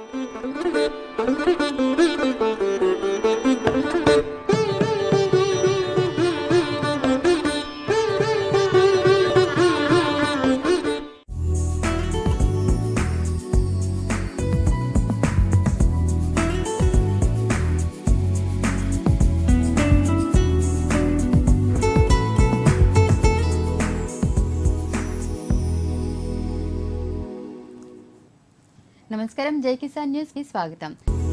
నమస్కారం జై కిసాన్ న్యూస్ కి స్వాగతం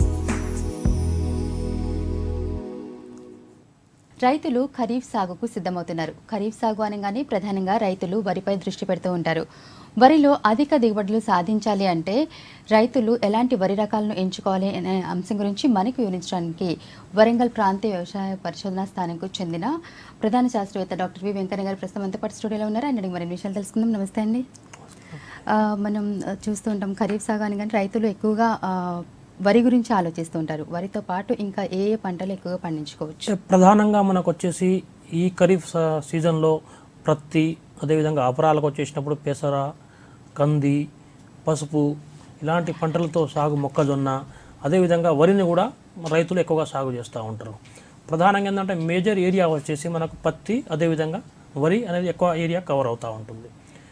రైతులు ఖరీఫ్ సాగుకు సిద్ధమవుతున్నారు ఖరీఫ్ సాగు అనగానే ప్రధానంగా రైతులు వరిపై దృష్టి పెడుతూ ఉంటారు వరిలో అధిక దిగుబడులు సాధించాలి అంటే రైతులు ఎలాంటి వరి రకాలను ఎంచుకోవాలి అనే అంశం గురించి మనకు వివరించడానికి వరంగల్ ప్రాంతీయ వ్యవసాయ పరిశోధనా స్థానంకు చెందిన ప్రధాన శాస్త్రవేత్త డాక్టర్ వి వెంకన్న గారు ప్రస్తుతం అంతా పాటు స్టూడియోలో ఉన్నారు ఆయన మరిన్ని విషయాలు తెలుసుకుందాం నమస్తే అండి ఆ, మనం ఆ, చూస్తూ ఉంటాం ఖరీఫ్ సాగు అనగానే రైతులు ఎక్కువగా ఆ, వరి గురించి ఆలోచిస్తూ ఉంటారు వరితో పాటు ఇంకా ఏ ఏ పంటలు ఎక్కువగా పండించుకోవచ్చు అంటే ప్రధానంగా మనకు వచ్చేసి ఈ ఖరీఫ్ స- సీజన్లో ప్రత్తి అదేవిధంగా అపరాలకు వచ్చేసినప్పుడు పెసర కంది పసుపు ఇలాంటి పంటలతో సాగు మొక్కజొన్న అదేవిధంగా వరిని కూడా రైతులు ఎక్కువగా సాగు చేస్తూ ఉంటారు ప్రధానంగా ఏంటంటే మేజర్ ఏరియా వచ్చేసి మనకు పత్తి అదేవిధంగా వరి అనేది ఎక్కువ ఏరియా కవర్ అవుతూ ఉంటుంది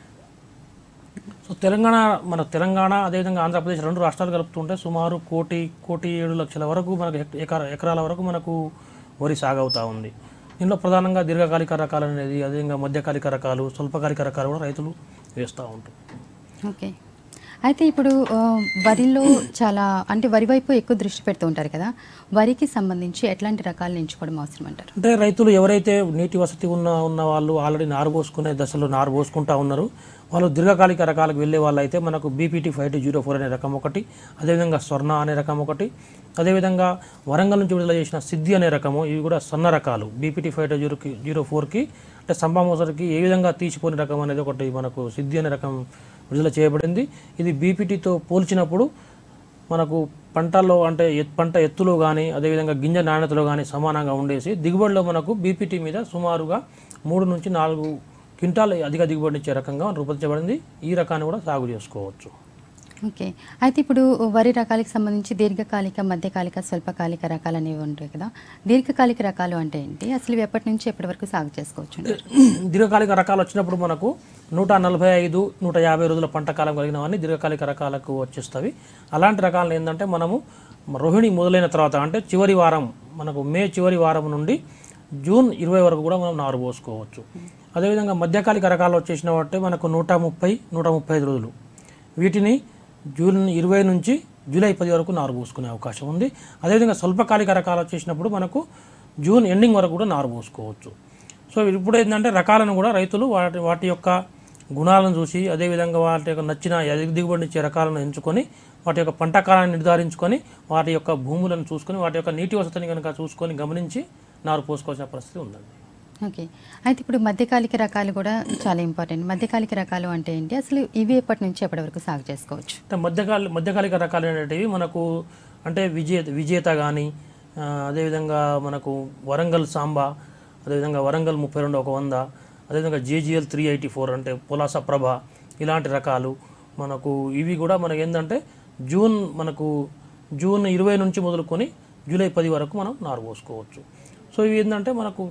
సో తెలంగాణ మన తెలంగాణ అదేవిధంగా ఆంధ్రప్రదేశ్ రెండు రాష్ట్రాలు కలుపుతుంటే సుమారు కోటి కోటి ఏడు లక్షల వరకు మనకు హెక్ట- ఎకర ఎకరాల వరకు మనకు వరి సాగు అవుతూ ఉంది దీనిలో ప్రధానంగా దీర్ఘకాలిక రకాలు అనేది అదేవిధంగా మధ్యకాలిక రకాలు స్వల్పకాలిక రకాలు కూడా రైతులు వేస్తూ ఉంటారు ఓకే అయితే ఇప్పుడు ఆ, వరిలో చాలా అంటే వరి వైపు ఎక్కువ దృష్టి పెడుతూ ఉంటారు కదా వరికి సంబంధించి ఎట్లాంటి రకాలను ఎంచుకోవడం అవసరం అంటారు అంటే రైతులు ఎవరైతే నీటి వసతి ఉన్న ఉన్న వాళ్ళు ఆల్రెడీ నారు పోసుకునే దశలో నారు పోసుకుంటా ఉన్నారు వాళ్ళు దీర్ఘకాలిక రకాలకు వెళ్ళే వాళ్ళు అయితే మనకు BPT five two zero four అనే రకం ఒకటి అదేవిధంగా స్వర్ణ అనే రకం ఒకటి అదేవిధంగా వరంగల్ నుంచి విడుదల చేసిన సిద్ధి అనే రకము ఇవి కూడా సన్న రకాలు BPT five two zero zero ఫోర్కి అంటే సంబామోసరికి ఏ విధంగా తీసిపోయిన రకం అనేది ఒకటి మనకు సిద్ధి అనే రకం విడుదల చేయబడింది ఇది బీపీటీతో పోల్చినప్పుడు మనకు పంటల్లో అంటే ఎత్- పంట ఎత్తులో కానీ అదేవిధంగా గింజ నాణ్యతలో కానీ సమానంగా ఉండేసి దిగుబడిలో మనకు బీపీటీ మీద సుమారుగా మూడు నుంచి నాలుగు క్వింటాల్ అధిక దిగుబడి ఇచ్చే రకంగా రూపొందించబడింది ఈ రకాన్ని కూడా సాగు చేసుకోవచ్చు ఓకే అయితే ఇప్పుడు వరి రకాలకు సంబంధించి దీర్ఘకాలిక మధ్యకాలిక స్వల్పకాలిక రకాలు అనేవి ఉంటాయి కదా దీర్ఘకాలిక రకాలు అంటే ఏంటి అసలు ఇవి ఎప్పటి నుంచి ఎప్పటి వరకు సాగు చేసుకోవచ్చు అంటారు? దీర్ఘకాలిక రకాలు వచ్చినప్పుడు మనకు నూట నలభై ఐదు నూట యాభై రోజుల పంట కాలం కలిగినవన్నీ దీర్ఘకాలిక రకాలకు వచ్చేస్తవి అలాంటి రకాలను ఏంటంటే మనము రోహిణి మొదలైన తర్వాత అంటే చివరి వారం మనకు మే చివరి వారం నుండి జూన్ ఇరవై వరకు కూడా మనం నారు పోసుకోవచ్చు అదేవిధంగా మధ్యకాలిక రకాలు వచ్చేసిన బట్టి మనకు నూట ముప్పై నూట ముప్పై ఐదు రోజులు వీటిని జూన్ ఇరవై నుంచి జూలై పది వరకు నారు పోసుకునే అవకాశం ఉంది అదేవిధంగా స్వల్పకాలిక రకాలు వచ్చేసినప్పుడు మనకు జూన్ ఎండింగ్ వరకు కూడా నారు పోసుకోవచ్చు సో ఇప్పుడు ఏంటంటే రకాలను కూడా రైతులు వాటి వాటి యొక్క గుణాలను చూసి అదేవిధంగా వాటి యొక్క నచ్చిన అధిక దిగుబడి ఇచ్చే రకాలను ఎంచుకొని వాటి యొక్క పంట కాలాన్ని నిర్ధారించుకొని వాటి యొక్క భూములను చూసుకొని వాటి యొక్క నీటి వసతిని కనుక చూసుకొని గమనించి నారు పోసుకోవాల్సిన పరిస్థితి ఉందండి ఓకే అయితే ఇప్పుడు మధ్యకాలిక రకాలు కూడా చాలా ఇంపార్టెంట్ మధ్యకాలిక రకాలు అంటే ఏంటి అసలు ఇవి ఎప్పటి నుంచి ఎప్పటి వరకు సాగు చేసుకోవచ్చు అంటే మధ్యకాల మధ్యకాలిక రకాలు అనేటివి మనకు అంటే విజేత విజేత కానీ అదేవిధంగా మనకు వరంగల్ సాంబా అదేవిధంగా వరంగల్ ముప్పై రెండు ఒక వంద అదేవిధంగా జేజిఎల్ త్రీ ఎయిటీ ఫోర్ అంటే పులాస ప్రభ ఇలాంటి రకాలు మనకు ఇవి కూడా మనకి ఏంటంటే జూన్ మనకు జూన్ ఇరవై నుంచి మొదలుకొని జూలై పది వరకు మనం నారు పోసుకోవచ్చు సో ఇవి ఏంటంటే మనకు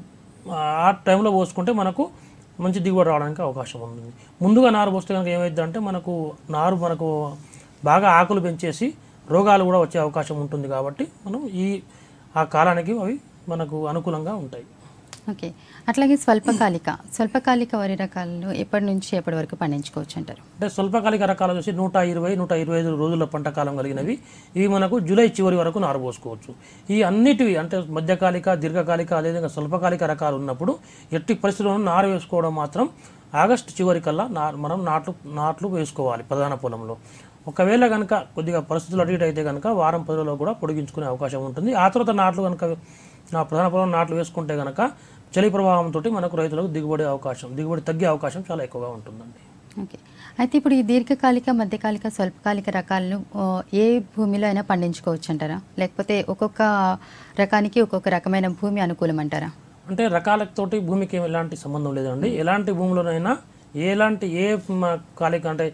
ఆ టైంలో పోసుకుంటే మనకు మంచి దిగుబడి రావడానికి అవకాశం ఉంది ముందుగా నారు పోస్తే కనుక ఏమైంది అంటే మనకు నారు మనకు బాగా ఆకులు పెంచేసి రోగాలు కూడా వచ్చే అవకాశం ఉంటుంది కాబట్టి మనం ఈ ఆ కాలానికి అవి మనకు అనుకూలంగా ఉంటాయి ఓకే అట్లాగే స్వల్పకాలిక స్వల్పకాలిక వరి రకాలను ఎప్పటి నుంచి ఎప్పటి వరకు పండించుకోవచ్చు అంటారు అంటే స్వల్పకాలిక రకాలు వచ్చి నూట ఇరవై నూట ఇరవై ఐదు రోజుల పంట కాలం కలిగినవి ఇవి మనకు జూలై చివరి వరకు నారు పోసుకోవచ్చు ఈ అన్నిటివి అంటే మధ్యకాలిక దీర్ఘకాలిక అదేవిధంగా స్వల్పకాలిక రకాలు ఉన్నప్పుడు ఎట్టి పరిస్థితుల్లోనూ నారు వేసుకోవడం మాత్రం ఆగస్టు చివరి కల్లా నా మనం నాట్లు నాట్లు వేసుకోవాలి ప్రధాన పొలంలో ఒకవేళ కనుక కొద్దిగా పరిస్థితులు అటు ఇటు అయితే కనుక వారం పది రోజుల్లో కూడా పొడిగించుకునే అవకాశం ఉంటుంది ఆ తర్వాత నాట్లు కనుక నా ప్రధాన పొలం నాట్లు వేసుకుంటే కనుక చలి ప్రభావంతో మనకు రైతులకు దిగుబడి అవకాశం దిగుబడి తగ్గే అవకాశం చాలా ఎక్కువగా ఉంటుందండి ఓకే అయితే ఇప్పుడు ఈ దీర్ఘకాలిక మధ్యకాలిక స్వల్పకాలిక రకాలను ఆ, ఏ భూమిలో అయినా పండించుకోవచ్చు అంటారా లేకపోతే ఒక్కొక్క రకానికి ఒక్కొక్క రకమైన భూమి అనుకూలం అంటారా అంటే రకాలతోటి భూమికి ఏం ఎలాంటి సంబంధం లేదండి ఎలాంటి భూమిలోనైనా ఎలాంటి ఏ మ- కాలిక అంటే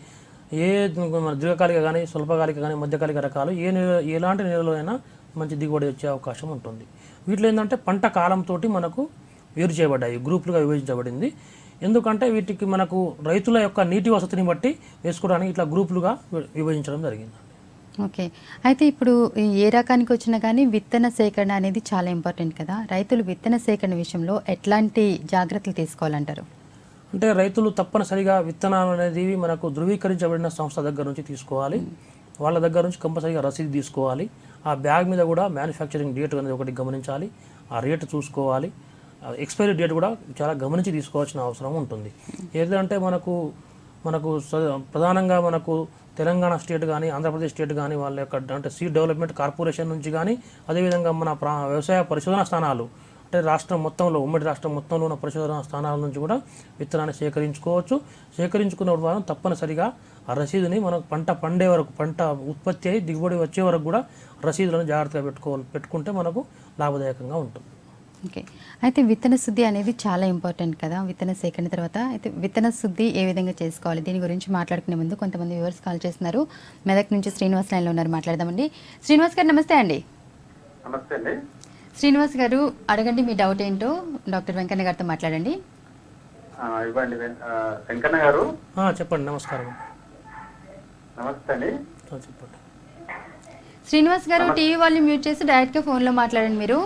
ఏ మన దీర్ఘకాలిక కానీ స్వల్పకాలిక కానీ మధ్యకాలిక రకాలు ఏ నేల ఎలాంటి నేలలో అయినా మంచి దిగుబడి వచ్చే అవకాశం ఉంటుంది వీటిలో ఏంటంటే పంట కాలంతో మనకు వేరు చేయబడ్డాయి గ్రూపులుగా విభజించబడింది ఎందుకంటే వీటికి మనకు రైతుల యొక్క నీటి వసతిని బట్టి వేసుకోవడానికి ఇట్లా గ్రూపులుగా వి- విభజించడం జరిగింది ఓకే అయితే ఇప్పుడు ఈ ఏ రకానికి వచ్చినా కానీ విత్తన సేకరణ అనేది చాలా ఇంపార్టెంట్ కదా రైతులు విత్తన సేకరణ విషయంలో ఎట్లాంటి జాగ్రత్తలు తీసుకోవాలంటారు అంటే రైతులు తప్పనిసరిగా విత్తనాలు అనేది మనకు ధృవీకరించబడిన సంస్థ దగ్గర నుంచి తీసుకోవాలి వాళ్ళ దగ్గర నుంచి కంపల్సరిగా రసీదు తీసుకోవాలి ఆ బ్యాగ్ మీద కూడా మ్యానుఫ్యాక్చరింగ్ డేట్ అనేది ఒకటి గమనించాలి ఆ రేటు చూసుకోవాలి ఎక్స్పైరీ డేట్ కూడా చాలా గమనించి తీసుకోవాల్సిన అవసరం ఉంటుంది ఏదంటే మనకు మనకు స- ప్రధానంగా మనకు తెలంగాణ స్టేట్ కానీ ఆంధ్రప్రదేశ్ స్టేట్ కానీ వాళ్ళ యొక్క అంటే సీడ్ డెవలప్మెంట్ కార్పొరేషన్ నుంచి కానీ అదేవిధంగా మన ప్రా వ్యవసాయ పరిశోధన స్థానాలు అంటే రాష్ట్రం మొత్తంలో ఉమ్మడి రాష్ట్రం మొత్తంలో ఉన్న పరిశోధన స్థానాల నుంచి కూడా విత్తనాన్ని సేకరించుకోవచ్చు సేకరించుకున్న మనం తప్పనిసరిగా ఆ రసీదుని మనకు పంట పండే వరకు పంట ఉత్పత్తి అయి దిగుబడి వచ్చే వరకు కూడా రసీదులను జాగ్రత్తగా పెట్టుకోవాలి పెట్టుకుంటే మనకు లాభదాయకంగా ఉంటుంది ఓకే అయితే విత్తన శుద్ధి అనేది చాలా ఇంపార్టెంట్ కదా విత్తన సేకరణ తర్వాత అయితే విత్తన శుద్ధి ఏ విధంగా చేసుకోవాలి దీని గురించి మాట్లాడుకునే ముందు కొంతమంది వ్యూవర్స్ కాల్ చేస్తున్నారు మెదక్ నుంచి శ్రీనివాస్ లైన్లో ఉన్నారు మాట్లాడదామండి శ్రీనివాస్ గారు నమస్తే అండి నమస్తే అండి శ్రీనివాస్ గారు అడగండి మీ డౌట్ ఏంటో డాక్టర్ వెంకన్న గారితో మాట్లాడండి ఆ, ఇవ్వండి వెం- ఆ, వెంకన్న గారు ఆ, చెప్పండి నమస్కారం నమస్తే అండి ఆ, చెప్పండి శ్రీనివాస్ గారు టీవీ వాళ్ళు మ్యూట్ చేసి డైరెక్ట్గా ఫోన్లో మాట్లాడండి మీరు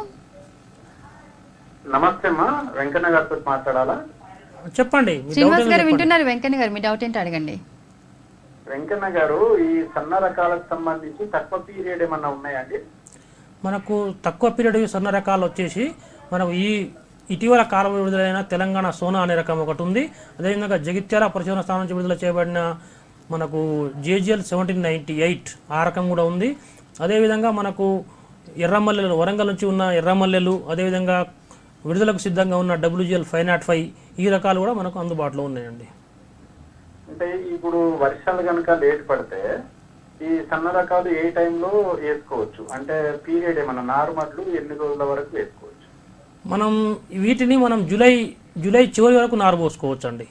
నమస్తే అమ్మా వెంకన్న గారితో మాట్లాడాలా చెప్పండి మీ శ్రీనివాస్ డౌట్ గారు ఏంటో చెప్పండి. వింటున్నారు వెంకన్న గారు మీ డౌట్ ఏంటో అడగండి వెంకన్న గారు ఈ సన్న రకాలకు సంబంధించి తక్కువ పీరియడ్ ఏమన్నా ఉన్నాయండి మనకు తక్కువ పీరియడ్ సన్న రకాలు వచ్చేసి మనకు ఈ ఇటీవల కాలం విడుదలైన తెలంగాణ సోనా అనే రకం ఒకటి ఉంది అదేవిధంగా జగిత్యాల పరిశోధన స్థానం నుంచి విడుదల చేయబడిన మనకు జేజిఎల్ సెవెంటీన్ నైంటీ ఎయిట్ ఆ రకం కూడా ఉంది అదేవిధంగా మనకు ఎర్రమల్లెలు వరంగల్ నుంచి ఉన్న ఎర్రమల్లెలు అదేవిధంగా విడుదలకు సిద్ధంగా ఉన్న డబ్ల్యూజిఎల్ ఫైవ్ నాట్ ఫైవ్ ఈ రకాలు కూడా మనకు అందుబాటులో ఉన్నాయండి అంటే ఇప్పుడు వర్షాలు కనుక లేట్ పడితే ఈ సన్న రకాలు ఏ టైంలో వేసుకోవచ్చు అంటే పీరియడ్ ఏమన్నా నార్మల్లు ఎన్ని రోజుల వరకు వేసుకోవచ్చు మనం వీటిని మనం జూలై జూలై చివరి వరకు నారబోసుకోవచ్చు అండి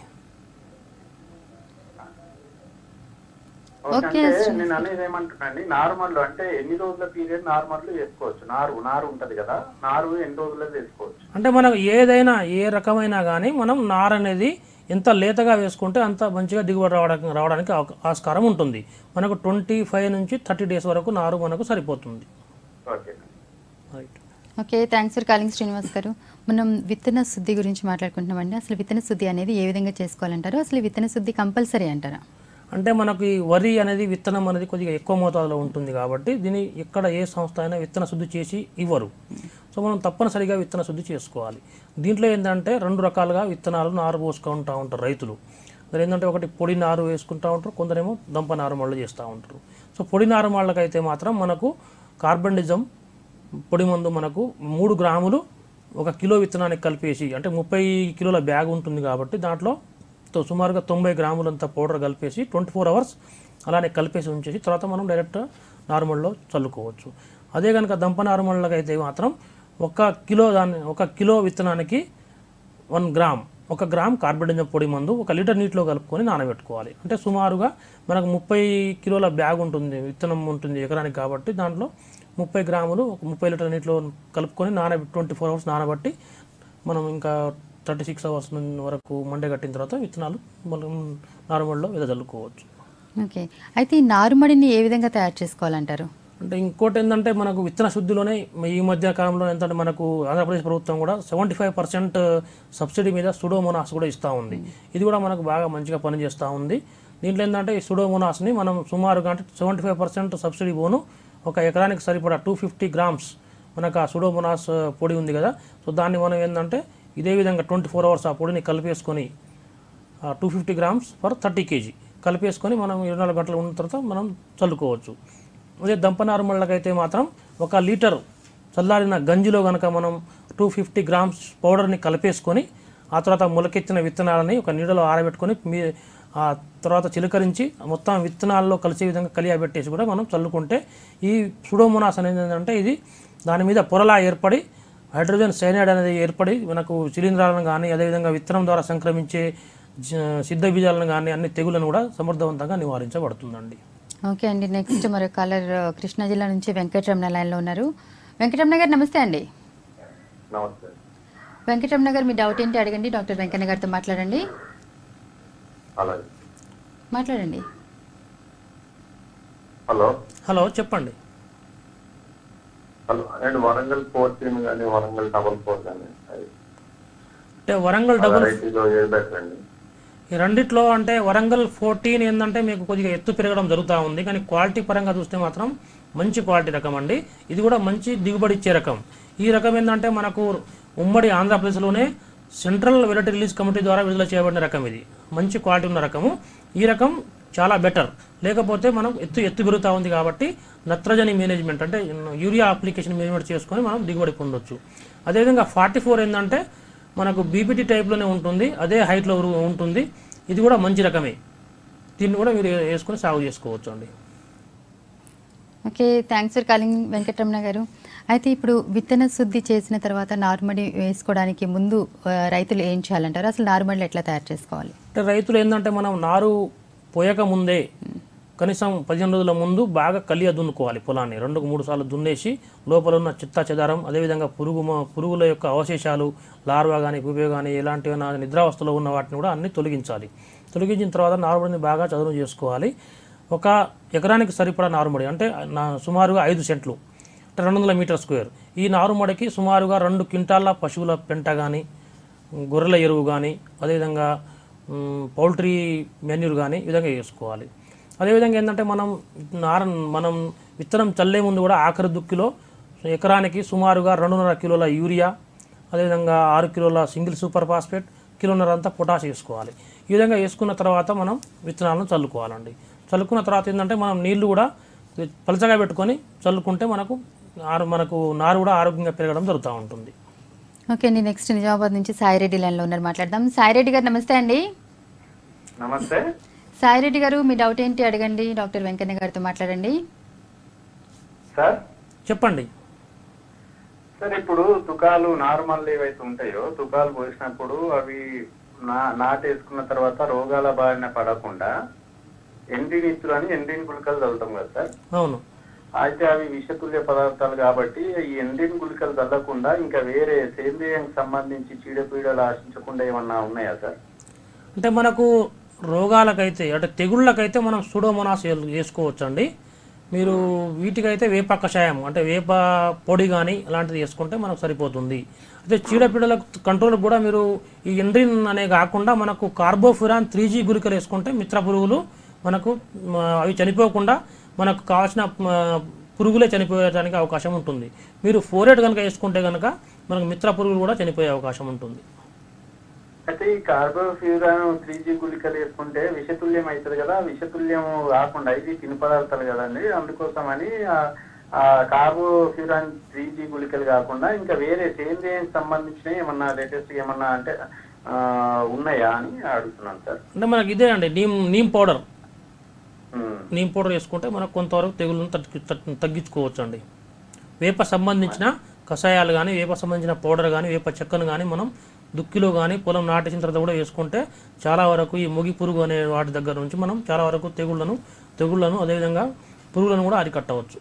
ఓకే, అంటే నేను అనేది ఏమంటున్నాండి నార్మల్ అంటే ఎన్ని రోజుల పీరియడ్ నార్మల్ వేసుకోవచ్చు నారు నారు ఉంటది కదా నారు ఎన్ని రోజుల్లో వేసుకోవచ్చు అంటే మనకు ఏదైనా ఏ రకమైనా కానీ మనం నార అనేది ఎంత లేతగా వేసుకుంటే అంత మంచిగా దిగుబడి రావడానికి రావడానికి అవక- ఆస్కారం ఉంటుంది మనకు ట్వంటీ ఫైవ్ నుంచి థర్టీ డేస్ వరకు నారు మనకు సరిపోతుంది okay right okay thanks for calling Srinivas గారు మనం విత్తన శుద్ధి గురించి మాట్లాడుకుంటున్నామండి అసలు విత్తన శుద్ధి అనేది ఏ విధంగా చేసుకోవాలంటారు అసలు ఈ విత్తన శుద్ధి కంపల్సరీ అంటారా అంటే మనకి వరి అనేది విత్తనం అనేది కొద్దిగా ఎక్కువ మోతాదులో ఉంటుంది కాబట్టి దీన్ని ఎక్కడ ఏ సంస్థ అయినా విత్తన శుద్ధి చేసి ఇవ్వరు సో మనం తప్పనిసరిగా విత్తన శుద్ధి చేసుకోవాలి దీంట్లో ఏంటంటే రెండు రకాలుగా విత్తనాలు నారు పోసుకుంటూ ఉంటారు రైతులు మరి ఏంటంటే ఒకటి పొడి నారు వేసుకుంటూ ఉంటారు కొందరేమో దంప నారు మళ్ళు చేస్తూ ఉంటారు సో పొడి నారు మళ్ళకైతే మాత్రం మనకు కార్బన్డిజం పొడి మందు మనకు మూడు గ్రాములు ఒక కిలో విత్తనానికి కలిపేసి అంటే ముప్పై కిలోల బ్యాగ్ ఉంటుంది కాబట్టి దాంట్లో తో- సుమారుగా తొంభై గ్రాములంత పౌడర్ కలిపేసి ట్వంటీ ఫోర్ అవర్స్ అలానే కలిపేసి ఉంచేసి తర్వాత మనం డైరెక్ట్ నార్మల్లో చల్లుకోవచ్చు అదే కనుక దంప నార్మల్గా అయితే మాత్రం ఒక కిలో దాన్ని ఒక కిలో విత్తనానికి వన్ గ్రామ్ ఒక గ్రామ్ కార్బెడెంజం పొడి మందు ఒక లీటర్ నీటిలో కలుపుకొని నానబెట్టుకోవాలి అంటే సుమారుగా మనకు ముప్పై కిలోల బ్యాగ్ ఉంటుంది విత్తనం ఉంటుంది ఎకరానికి కాబట్టి దాంట్లో ముప్పై గ్రాములు ఒక ముప్పై లీటర్ నీటిలో కలుపుకొని నాన ట్వంటీ ఫోర్ అవర్స్ నానబట్టి మనం ఇంకా థర్టీ సిక్స్ అవర్స్ వరకు మండే కట్టిన తర్వాత విత్తనాలు మనం నార్మల్లో వెదజల్లుకోవచ్చు ఓకే అయితే ఈ నారుమడిని ఏ విధంగా తయారు చేసుకోవాలంటారు అంటే ఇంకోటి ఏంటంటే మనకు విత్తన శుద్ధిలోనే ఈ మధ్య కాలంలో ఏంటంటే మనకు ఆంధ్రప్రదేశ్ ప్రభుత్వం కూడా సెవెంటీ ఫైవ్ పర్సెంట్ సబ్సిడీ మీద సుడోమోనాస్ కూడా ఇస్తూ ఉంది ఇది కూడా మనకు బాగా మంచిగా పనిచేస్తూ ఉంది దీంట్లో ఏంటంటే ఈ సుడోమోనాస్ని మనం సుమారుగా అంటే సెవెంటీ ఫైవ్ పర్సెంట్ సబ్సిడీ పోను ఒక ఎకరానికి సరిపడా టూ ఫిఫ్టీ గ్రామ్స్ మనకు ఆ సుడోమోనాస్ పొడి ఉంది కదా సో దాన్ని మనం ఏంటంటే ఇదే విధంగా ట్వంటీ ఫోర్ అవర్స్ ఆ పొడిని కలిపేసుకొని two fifty grams for thirty KG కలిపేసుకొని మనం ఇరవై నాలుగు గంటలు ఉన్న తర్వాత మనం చల్లుకోవచ్చు అదే దంప నార్మళ్ళకైతే మాత్రం ఒక లీటర్ చల్లారిన గంజిలో కనుక మనం టూ ఫిఫ్టీ గ్రామ్స్ పౌడర్ని కలిపేసుకొని ఆ తర్వాత మొలకెత్తిన విత్తనాలని ఒక నీడలో ఆరబెట్టుకొని మీ ఆ తర్వాత చిలకరించి మొత్తం విత్తనాల్లో కలిసే విధంగా కలియబెట్టేసి కూడా మనం చల్లుకుంటే ఈ సుడోమోనాస్ అనేది ఏంటంటే ఇది దాని మీద పొరలా ఏర్పడి హైడ్రోజన్ సైనైడ్ అనేది ఏర్పడి మనకు శిలీంధ్రాలను కానీ అదేవిధంగా విత్తనం ద్వారా సంక్రమించే జ- సిద్ధ బీజాలను కానీ అన్ని తెగులను కూడా సమర్థవంతంగా నివారించబడుతుందండి ఓకే అండి నెక్స్ట్ మరో కాలర్ కృష్ణా జిల్లా నుంచి వెంకటరమణ లైన్లో ఉన్నారు వెంకటరమణ గారు నమస్తే అండి నమస్తే వెంకటరమణ గారు మీ డౌట్ ఏంటి అడగండి డాక్టర్ వెంకన్న గారితో మాట్లాడండి అలాగే మాట్లాడండి హలో హలో చెప్పండి hello and Warangal four team కానీ వరంగల్ డబల్ ఫోర్ కానీ అంటే వరంగల్ డబుల్ వెరైటీలో ఏ బెటర్ అండి ఈ రెండిట్లో అంటే వరంగల్ ఫోర్టీన్ ఏంటంటే మీకు కొద్దిగా ఎత్తు పెరగడం జరుగుతూ ఉంది కానీ క్వాలిటీ పరంగా చూస్తే మాత్రం మంచి క్వాలిటీ రకం అండి ఇది కూడా మంచి దిగుబడి ఇచ్చే రకం ఈ రకం ఏంటంటే మనకు ఉమ్మడి ఆంధ్రప్రదేశ్లోనే సెంట్రల్ వెరైటీ రిలీజ్ కమిటీ ద్వారా విడుదల చేయబడిన రకం ఇది మంచి క్వాలిటీ ఉన్న రకము ఈ రకం చాలా బెటర్ లేకపోతే మనం ఎత్తు ఎత్తు పెరుగుతూ ఉంది కాబట్టి నత్రజని మేనేజ్మెంట్ అంటే యూరియా అప్లికేషన్ మేనేజ్మెంట్ చేసుకొని మనం దిగుబడి పొందొచ్చు అదేవిధంగా ఫార్టీ ఫోర్ ఏంటంటే మనకు బీపీటీ టైప్లోనే ఉంటుంది అదే హైట్లో ఉంటుంది ఇది కూడా మంచి రకమే దీన్ని కూడా మీరు వేసుకొని సాగు చేసుకోవచ్చు అండి okay thanks for calling Venkataramana గారు అయితే ఇప్పుడు విత్తన శుద్ధి చేసిన తర్వాత నార్మడి వేసుకోవడానికి ముందు ఆ, రైతులు ఏం చేయాలంటారు అసలు నార్మడిలు ఎట్లా తయారు చేసుకోవాలి అంటే రైతులు ఏంటంటే మనం నారు పోయక ముందే కనీసం పదిహేను రోజుల ముందు బాగా కలియ దున్నుకోవాలి పొలాన్ని రెండుకు మూడు సార్లు దున్నేసి లోపల ఉన్న చిత్తా చెదారం అదేవిధంగా పురుగు మ- పురుగుల యొక్క అవశేషాలు లార్వా కానీ పువ్వే కానీ ఎలాంటివైనా నిద్రావస్థలో ఉన్న వాటిని కూడా అన్ని తొలగించాలి తొలగించిన తర్వాత నారుమడిని బాగా చదును చేసుకోవాలి ఒక ఎకరానికి సరిపడా నారుమడి అంటే నా సుమారుగా ఐదు సెంట్లు అంటే రెండు వందల మీటర్ స్క్వేర్ ఈ నారుమడికి సుమారుగా రెండు క్వింటాల పశువుల పెంట కానీ గొర్రెల ఎరువు కానీ అదేవిధంగా మ్, పౌల్ట్రీ మెన్యూర్ కానీ ఈ విధంగా వేసుకోవాలి అదేవిధంగా ఏంటంటే మనం నార మనం విత్తనం చల్లే ముందు కూడా ఆఖరి దుక్కిలో ఎకరానికి సుమారుగా రెండున్నర కిలోల యూరియా అదేవిధంగా ఆరు కిలోల సింగిల్ సూపర్ ఫాస్ఫేట్ కిలోన్నర అంతా పొటాష్ వేసుకోవాలి ఈ విధంగా వేసుకున్న తర్వాత మనం విత్తనాలను చల్లుకోవాలండి చల్లుకున్న తర్వాత ఏంటంటే మనం నీళ్లు కూడా పలచగా పెట్టుకొని చల్లుకుంటే మనకు ఆరు మనకు నారు కూడా ఆరోగ్యంగా పెరగడం జరుగుతూ ఉంటుంది ఓకే అండి నెక్స్ట్ నిజామాబాద్ నుంచి సాయిరెడ్డి లైన్లో ఉన్నారు మాట్లాడదాం సాయిరెడ్డి గారు నమస్తే అండి నమస్తే సాయిరెడ్డి గారు మీ డౌట్ ఏంటి అడగండి డాక్టర్ వెంకన్న గారితో మాట్లాడండి సార్ చెప్పండి సార్ ఇప్పుడు తుకాలు నార్మల్ ఏవైతే ఉంటాయో తుకాలు పోసినప్పుడు అవి నా నాటేసుకున్న తర్వాత రోగాల బారిన పడకుండా ఎండిన ఇత్తులు అని ఎండిన గుళికలు చల్లుతాం కదా సార్ అవును అయితే అవి విషతుల్య పదార్థాలు కాబట్టి ఈ ఎండిన గుళికలు చల్లకుండా ఇంకా వేరే సేంద్రియానికి సంబంధించి చీడపీడలు ఆశించకుండా ఏమన్నా ఉన్నాయా సార్ అంటే మనకు రోగాలకైతే అంటే తెగుళ్ళకైతే మనం సుడోమోనాస్ వేసుకోవచ్చు అండి మీరు వీటికైతే వేప కషాయం అంటే వేప పొడి కానీ అలాంటిది వేసుకుంటే మనకు సరిపోతుంది అయితే చీడపీడల కంట్రోల్ కూడా మీరు ఈ ఎండ్రిన్ అనే కాకుండా మనకు కార్బోఫిరాన్ త్రీ జీ గురికలు వేసుకుంటే మిత్ర పురుగులు మనకు మ, అవి చనిపోకుండా మనకు కావాల్సిన మ, పురుగులే చనిపోయేదానికి అవకాశం ఉంటుంది మీరు ఫోరేట్ కనుక వేసుకుంటే కనుక మనకు మిత్ర పురుగులు కూడా చనిపోయే అవకాశం ఉంటుంది అయితే ఈ కార్బోఫ్యూరాన్ త్రీ జీ గుళికలు వేసుకుంటే విషతుల్యం అవుతుంది కదా విషతుల్యం కాకుండా ఇది తిని పదార్థాలు కదండి అందుకోసమని ఆ- ఆ కార్బోఫ్యూరాన్ త్రీ జీ గుళికలు కాకుండా ఇంకా వేరే సేంద్రియానికి సంబంధించిన ఏమన్నా లేటెస్ట్ ఏమన్నా అంటే ఆ, ఉన్నాయా అని అడుగుతున్నాను సార్ అంటే మనకి ఇదే అండి నీమ్ నీమ్ పౌడర్ ఉమ్. నీమ్ పౌడర్ వేసుకుంటే మనకు కొంతవరకు తెగులను తగ్గి తగ్గి- తగ్గించుకోవచ్చు అండి వేప సంబంధించిన కషాయాలు కానీ వేప సంబంధించిన పౌడర్ కానీ వేప చెక్కను కానీ మనం దుక్కిలో కానీ పొలం నాటేసిన తర్వాత కూడా వేసుకుంటే చాలా వరకు ఈ ముగి పురుగు అనే వాటి దగ్గర నుంచి మనం చాలా వరకు తెగుళ్లను తెగుళ్లను అదేవిధంగా పురుగులను కూడా అరికట్టవచ్చు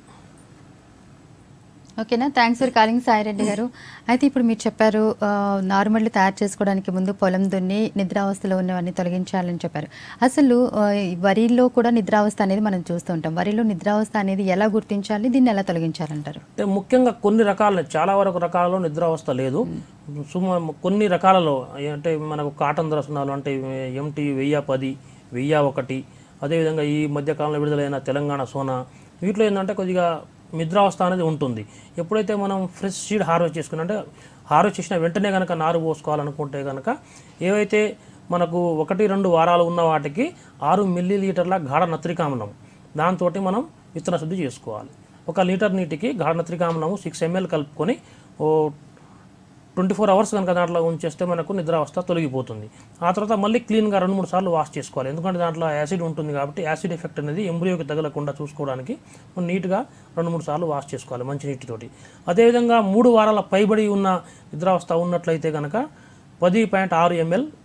ఓకేనా థ్యాంక్స్ ఫర్ కాలింగ్ సాయిరెడ్డి గారు అయితే ఇప్పుడు మీరు చెప్పారు ఆ, నార్మల్లు తయారు చేసుకోవడానికి ముందు పొలం దున్ని నిద్రావస్థలో ఉన్నవన్నీ తొలగించాలని చెప్పారు అసలు ఆ, ఈ వరిలో కూడా నిద్రావస్థ అనేది మనం చూస్తూ ఉంటాం వరిలో నిద్రావస్థ అనేది ఎలా గుర్తించాలి దీన్ని ఎలా తొలగించాలంటారు అంటే ముఖ్యంగా కొన్ని రకాల చాలా వరకు రకాలలో నిద్రావస్థ లేదు సుమ కొన్ని రకాలలో అంటే మనకు కాటన్ దరసనాలు అంటే ఎంటీ వెయ్యి పది వెయ్యి ఒకటి అదేవిధంగా ఈ మధ్యకాలంలో విడుదలైన తెలంగాణ సోనా వీటిలో ఏంటంటే కొద్దిగా నిద్రావస్థ అనేది ఉంటుంది ఎప్పుడైతే మనం ఫ్రెష్ సీడ్ హార్వెస్ట్ చేసుకుని అంటే హార్వెస్ట్ చేసిన వెంటనే కనుక నారు పోసుకోవాలనుకుంటే కనుక ఏవైతే మనకు ఒకటి రెండు వారాలు ఉన్న వాటికి ఆరు మిల్లీ లీటర్ల గాఢ నత్రికామ్లం దాంతో మనం విత్తన శుద్ధి చేసుకోవాలి ఒక లీటర్ నీటికి గాఢ నత్రికామ్లము సిక్స్ ఎంఎల్ కలుపుకొని ఓ ట్వంటీ ఫోర్ అవర్స్ కనుక దాంట్లో ఉంచేస్తే మనకు నిద్రావస్థ తొలగిపోతుంది ఆ తర్వాత మళ్ళీ క్లీన్గా రెండు మూడు సార్లు వాష్ చేసుకోవాలి ఎందుకంటే దాంట్లో యాసిడ్ ఉంటుంది కాబట్టి యాసిడ్ ఎఫెక్ట్ అనేది ఎంబ్రియోకి తగలకుండా చూసుకోవడానికి మనం నీట్గా రెండు మూడు సార్లు వాష్ చేసుకోవాలి మంచి నీటితోటి అదేవిధంగా మూడు వారాల పైబడి ఉన్న నిద్రావస్థ ఉన్నట్లయితే కనుక పది పాయింట్ ఆరు ఎంఎల్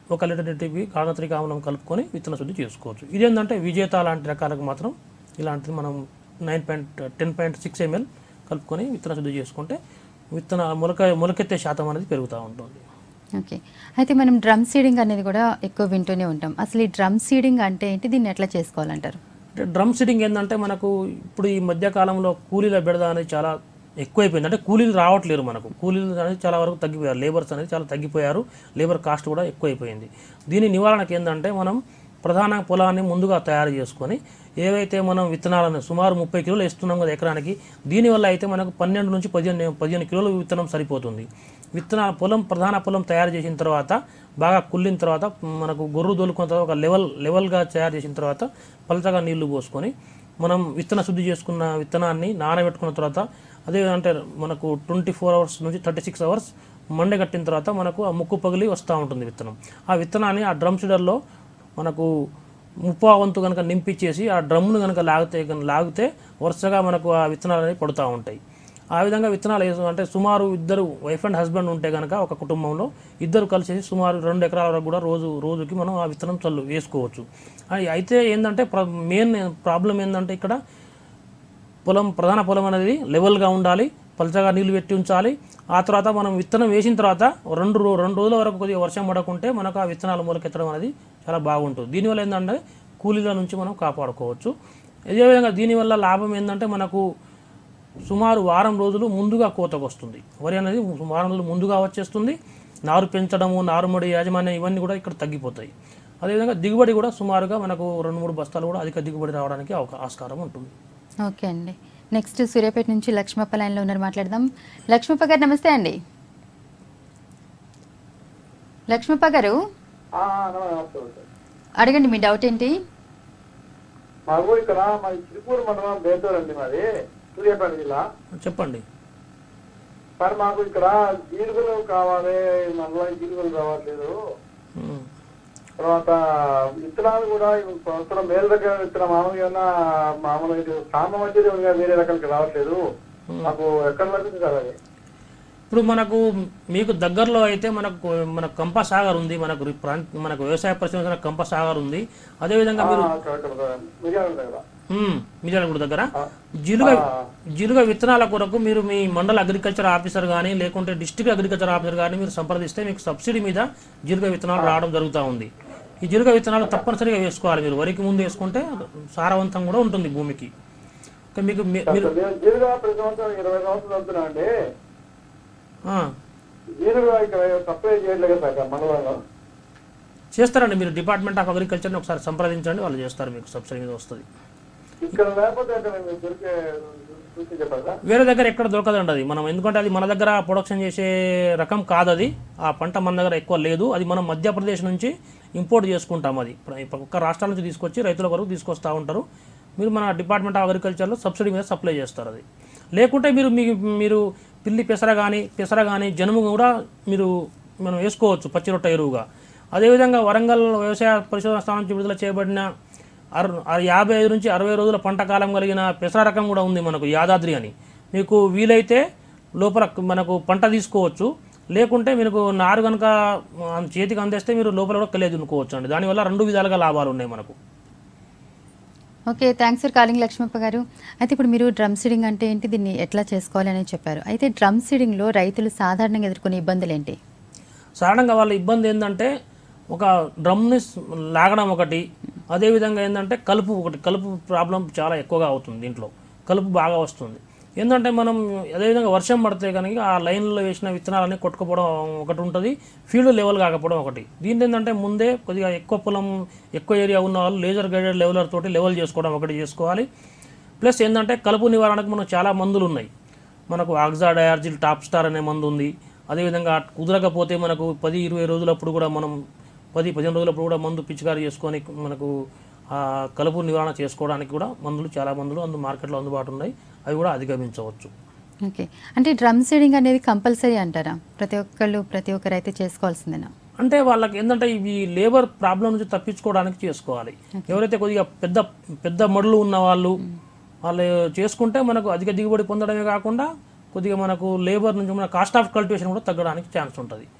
ఒక లీటర్ నీటికి కాగత్రిక ఆమ్లం కలుపుకొని విత్తన శుద్ధి చేసుకోవచ్చు ఇదేంటంటే విజేత లాంటి రకాలకు మాత్రం ఇలాంటిది మనం nine point ten point six ML కలుపుకొని విత్తన శుద్ధి చేసుకుంటే విత్తన మొలక మొలకెత్తే శాతం అనేది పెరుగుతూ ఉంటుంది ఓకే అయితే మనం డ్రమ్ సీడింగ్ అనేది కూడా ఎక్కువ వింటూనే ఉంటాం అసలు ఈ డ్రమ్ సీడింగ్ అంటే ఏంటి దీన్ని ఎట్లా చేసుకోవాలంటారు అంటే డ్రమ్ సిట్టింగ్ ఏంటంటే మనకు ఇప్పుడు ఈ మధ్య కాలంలో కూలీల బెడద అనేది చాలా ఎక్కువైపోయింది అంటే కూలీలు రావట్లేరు మనకు కూలీలు అనేది చాలా వరకు తగ్గిపోయారు లేబర్స్ అనేది చాలా తగ్గిపోయారు లేబర్ కాస్ట్ కూడా ఎక్కువైపోయింది దీని నివారణకి ఏంటంటే మనం ప్రధాన పొలాన్ని ముందుగా తయారు చేసుకొని ఏవైతే మనం విత్తనాలను సుమారు ముప్పై కిలోలు ఇస్తున్నాం కదా ఎకరానికి దీనివల్ల అయితే మనకు పన్నెండు నుంచి పదిహేను పదిహేను కిలోల విత్తనం సరిపోతుంది విత్తన పొలం ప్రధాన పొలం తయారు చేసిన తర్వాత బాగా కుళ్ళిన తర్వాత మనకు గొర్రు దొలుకున్న తర్వాత ఒక లెవెల్ లెవెల్గా తయారు చేసిన తర్వాత పలచగా నీళ్లు పోసుకొని మనం విత్తన శుద్ధి చేసుకున్న విత్తనాన్ని నానబెట్టుకున్న తర్వాత అదే అంటే మనకు ట్వంటీ ఫోర్ అవర్స్ నుంచి థర్టీ సిక్స్ అవర్స్ మండే కట్టిన తర్వాత మనకు ఆ ముక్కు పగిలి వస్తూ ఉంటుంది విత్తనం ఆ విత్తనాన్ని ఆ డ్రమ్ సీడర్లో మనకు ముప్పా వంతు కనుక నింపించేసి ఆ డ్రమ్ను కనుక లాగితే లాగితే వరుసగా మనకు ఆ విత్తనాలు అనేవి పడుతూ ఉంటాయి ఆ విధంగా విత్తనాలు వేసు అంటే సుమారు ఇద్దరు వైఫ్ అండ్ హస్బెండ్ ఉంటే కనుక ఒక కుటుంబంలో ఇద్దరు కలిసి సుమారు రెండు ఎకరాల వరకు కూడా రోజు రోజుకి మనం ఆ విత్తనం చల్లు వేసుకోవచ్చు అయి- అయితే ఏంటంటే మెయిన్ ప్రాబ్లం ఏంటంటే ఇక్కడ పొలం ప్రధాన పొలం అనేది లెవెల్గా ఉండాలి పలచగా నీళ్లు పెట్టి ఉంచాలి ఆ తర్వాత మనం విత్తనం వేసిన తర్వాత రెండు రో రెండు రోజుల వరకు కొద్దిగా వర్షం పడకుంటే మనకు ఆ విత్తనాలు మొలకెత్తడం అనేది చాలా బాగుంటుంది దీనివల్ల ఏంటంటే కూలీల నుంచి మనం కాపాడుకోవచ్చు అదేవిధంగా దీనివల్ల లాభం ఏంటంటే మనకు సుమారు వారం రోజులు ముందుగా కోతకు వస్తుంది వరి అనేది వారం రోజులు ముందుగా వచ్చేస్తుంది నారు పెంచడము నారుమడి యాజమాన్యం ఇవన్నీ కూడా ఇక్కడ తగ్గిపోతాయి అదేవిధంగా దిగుబడి కూడా సుమారుగా మనకు రెండు మూడు బస్తాలు కూడా అధిక దిగుబడి రావడానికి అవకా ఆస్కారం ఉంటుంది ఓకే అండి నెక్స్ట్ సూర్యాపేట నుంచి లక్ష్మప్ప లైన్లో ఉన్నారు మాట్లాడదాం లక్ష్మప్ప గారు నమస్తే అండి లక్ష్మప్ప గారు ఆ, నమస్తే సార్. అడగండి మీ డౌట్ ఏంటి మాకు ఇక్కడ మాది చిరుపూరు మండలం బేతూరు అండి మాది సూర్యాపేట జిల్లా చెప్పండి సార్ మాకు ఇక్కడ జీలుగులు కావాలి మండలం జీలుగులు రావట్లేదు ఉమ్. తర్వాత విత్తనాలు కూడా ఇప్పుడు సంవత్సరం మేలు దగ్గర విత్తనం మామూలుగా ఏమన్నా మామూలుగా ఇది సామ మధ్యలో ఉంది కదా, వేరే రకాలకి రావట్లేదు మాకు ఎక్కడ లభించింది సార్ అది ఇప్పుడు మనకు మీకు దగ్గరలో అయితే మనకు మన కంప సాగర్ ఉంది మనకు రి- ప్రాంత మనకు వ్యవసాయ పరిశ్రమ కంప సాగర్ ఉంది అదేవిధంగా మీరు ఆ, అక్కడ అక్కడ సార్. మిర్యాల దగ్గర ఉమ్, మిర్యాలగూడ దగ్గర జిలుగ జిలుగ విత్తనాల కొరకు మీరు మీ మండల అగ్రికల్చర్ ఆఫీసర్ కానీ లేకుంటే డిస్ట్రిక్ట్ అగ్రికల్చర్ ఆఫీసర్ కానీ మీరు సంప్రదిస్తే మీకు సబ్సిడీ మీద జిలుగ విత్తనాలు రావడం జరుగుతూ ఉంది ఈ జిలుగ విత్తనాలు తప్పనిసరిగా వేసుకోవాలి మీరు వరికి ముందు వేసుకుంటే సారవంతం కూడా ఉంటుంది భూమికి ఇంకా మీకు మీ- మీరు నేను జీలుగా ప్రతి సంవత్సరం ఇరవై సంవత్సరాలు చదువుతున్నా అండి ఆ, జీలుగా ఇక్కడ సప్లై చేయట్లేదు కదా సార్ మండలంలో చేస్తారండి మీరు డిపార్ట్మెంట్ ఆఫ్ అగ్రికల్చర్ని ఒకసారి సంప్రదించండి వాళ్ళు చేస్తారు మీకు సబ్సిడీ మీద వస్తుంది ఇక్కడ లేకపోతే అక్కడ మీకు దొరికే సూచి చెప్పాలి సార్ వేరే దగ్గర ఎక్కడ దొరకదండి అది మనం ఎందుకంటే అది మన దగ్గర ప్రొడక్షన్ చేసే రకం కాదు అది ఆ పంట మన దగ్గర ఎక్కువ లేదు అది మనం మధ్యప్రదేశ్ నుంచి ఇంపోర్ట్ చేసుకుంటాం అది ప్ర- ఈ పక్క రాష్ట్రాల నుంచి తీసుకొచ్చి రైతుల వరకు తీసుకొస్తూ ఉంటారు మీరు మన డిపార్ట్మెంట్ ఆఫ్ అగ్రికల్చర్లో సబ్సిడీ మీద సప్లై చేస్తారు అది లేకుంటే మీరు మీ మీరు పిల్లి పెసర కానీ పెసర కానీ జనుము కూడా మీరు మనం వేసుకోవచ్చు పచ్చి రొట్ట ఎరువుగా అదేవిధంగా వరంగల్ వ్యవసాయ పరిశోధన స్థానం నుంచి విడుదల చేయబడిన అర అర- యాభై ఐదు నుంచి అరవై రోజుల పంట కాలం కలిగిన పెసర రకం కూడా ఉంది మనకు యాదాద్రి అని మీకు వీలైతే లోపల మనకు పంట తీసుకోవచ్చు లేకుంటే మీకు నారు కనుక ఆ, చేతికి అందేస్తే మీరు లోపల కూడా కలిగి దున్నుకోవచ్చు అండి దానివల్ల రెండు విధాలుగా లాభాలు ఉన్నాయి మనకు okay thanks for calling Lakshmappa గారు అయితే ఇప్పుడు మీరు డ్రమ్ సీడింగ్ అంటే ఏంటి దీన్ని ఎట్లా చేసుకోవాలి అని చెప్పారు అయితే డ్రమ్ సీడింగ్లో రైతులు సాధారణంగా ఎదుర్కొనే ఇబ్బందులు ఏంటి సాధారణంగా వాళ్ళ ఇబ్బంది ఏంటంటే ఒక డ్రమ్ని స్- లాగడం ఒకటి అదేవిధంగా ఏంటంటే కలుపు ఒకటి కలుపు ప్రాబ్లం చాలా ఎక్కువగా అవుతుంది దీంట్లో కలుపు బాగా వస్తుంది ఏంటంటే మనం అదేవిధంగా వర్షం పడితే కనుక ఆ లైన్లో వేసిన విత్తనాలన్నీ కొట్టుకుపోవడం ఒకటి ఉంటుంది ఫీల్డ్ లెవెల్ కాకపోవడం ఒకటి దీంట్లో ఏంటంటే ముందే కొద్దిగా ఎక్కువ పొలం ఎక్కువ ఏరియా ఉన్న వాళ్ళు లేజర్ గైడెడ్ లెవెలర్ తోటి లెవెల్ చేసుకోవడం ఒకటి చేసుకోవాలి ప్లస్ ఏంటంటే కలుపు నివారణకు మనకు చాలా మందులు ఉన్నాయి మనకు ఆక్సా డయార్జిల్ టాప్ స్టార్ అనే మందు ఉంది అదేవిధంగా కుదరకపోతే మనకు పది ఇరవై రోజులప్పుడు కూడా మనం పది పదిహేను రోజులప్పుడు కూడా మందు పిచికారి చేసుకొని మనకు ఆ కలుపు నివారణ చేసుకోవడానికి కూడా మందులు చాలా మందులు అందు మార్కెట్లో అందుబాటు ఉన్నాయి అవి కూడా అధిగమించవచ్చు ఓకే అంటే డ్రమ్ సీడింగ్ అనేది కంపల్సరీ అంటారా ప్రతి ఒక్కళ్ళు ప్రతి ఒక్కరు అయితే చేసుకోవాల్సిందేనా అంటే వాళ్ళకి ఏంటంటే ఇవి లేబర్ ప్రాబ్లం నుంచి తప్పించుకోవడానికి చేసుకోవాలి ఎవరైతే కొద్దిగా పెద్ద పెద్ద మడులు ఉన్న వాళ్ళు వాళ్ళు చేసుకుంటే మనకు అధిక దిగుబడి పొందడమే కాకుండా కొద్దిగా మనకు లేబర్ నుంచి మన కాస్ట్ ఆఫ్ కల్టివేషన్ కూడా తగ్గడానికి ఛాన్స్ ఉంటుంది